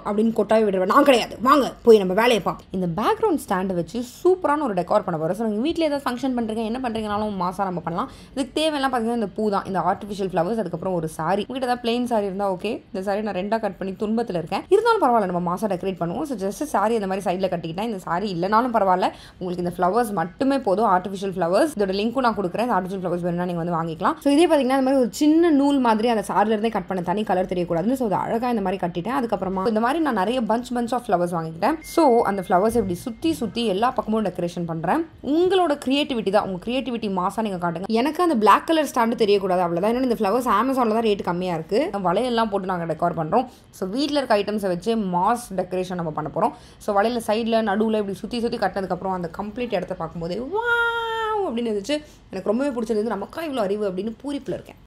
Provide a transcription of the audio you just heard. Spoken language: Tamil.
அப்படின்னு கொட்டாவி விடுவேன் நான் கிடையாது வாங்க போய் நம்ம வேலையை பார்ப்போம் இந்த பேக்ரவுண்ட் ஸ்டாண்டை வச்சு சூப்பரான ஒரு டெக்கார் பண்ண போகிறோம் ஸோ நீங்கள் வீட்டில் ஏதாவது ஃபங்க்ஷன் பண்ணுறீங்க என்ன பண்ணுறீங்கனாலும் மாசாக நம்ம பண்ணலாம் இதுக்கு தேவையெல்லாம் பார்த்தீங்கன்னா இந்த பூ தான் இந்த ஆர்டிஃபிஷியல் ஃப்ளவர்ஸ் அதுக்கப்புறம் ஒரு சாரி உங்ககிட்ட ஏதாவது பிளெயின் சாரி இருந்தால் ஓகே இந்த சாரி நான் ரெண்டாக கட் பண்ணி துன்பத்தில் இருக்கேன் இருந்தாலும் பரவாயில்ல நம்ம மாசா டெக்கரேட் பண்ணுவோம் ஸோ ஜஸ்ட் சாரி அந்த மாதிரி சைடில் கட்டிக்கிட்டேன் இந்த சாரி இல்லைனாலும் பரவாயில்ல உங்களுக்கு இந்த ஃப்ளவர்ஸ் மட்டுமே போதும் ஆர்டிஃபிஷியல் ஃப்ளவர்ஸ் இதோட லிங்க்கும் நான் கொடுக்குறேன் இந்த ஆர்டிஃபிஷியல் ஃப்ளவர்ஸ் வேணும்னா நீங்கள் வந்து வாங்கிக்கலாம் ஸோ இதே பார்த்தீங்கன்னா இந்த மாதிரி ஒரு சின்ன நூல் மாதிரி அந்த சாரில இருந்தே கட் பண்ண தனி கலர் தெரியக்கூடாதுன்னு ஸோ அது அழகாக இந்த மாதிரி கட்டிட்டேன் அதுக்கப்புறமா இந்த மாதிரி நான் நிறைய பஞ்ச் பஞ்ச் ஆஃப் ஃப்ளவர்ஸ் வாங்கிக்கிட்டேன் ஸோ அந்த ஃப்ளவர்ஸ் இப்படி சுற்றி சுற்றி எல்லா பக்கமும் டெக்கரேஷன் பண்ணுறேன் உங்களோட கிரியேட்டிவிட்டி தான் உங்கள் கிரியேட்டிவிட்டி மாசா நீங்கள் காட்டுங்க எனக்கு அந்த பிளாக் கலர் ஸ்டாண்டு தெரியக்கூடாது அவ்வளோதான் ஏன்னா இந்த ஃப்ளவர்ஸ் அமேசானில் தான் ரேட் கம்மியாக இருக்குது வளையெல்லாம் போட்டு நாங்கள் டெக்கார் பண்ணுறோம் ஸோ வீட்டில் இருக்க ஐட்டம்ஸை வச்சு மாஸ் டெக்கரேஷன் நம்ம பண்ண போகிறோம் ஸோ வளையல சைடில் நடுவில் இப்படி சுற்றி சுற்றி கட்டினதுக்கப்புறம் அந்த கம்ப்ளீட் இடத்த பார்க்கும்போது வா அப்படின்னு இருந்துச்சு எனக்கு ரொம்பவே பிடிச்சிருந்தது நமக்கா இவ்வளோ அறிவு அப்படின்னு பூரிப்பில் இருக்கேன்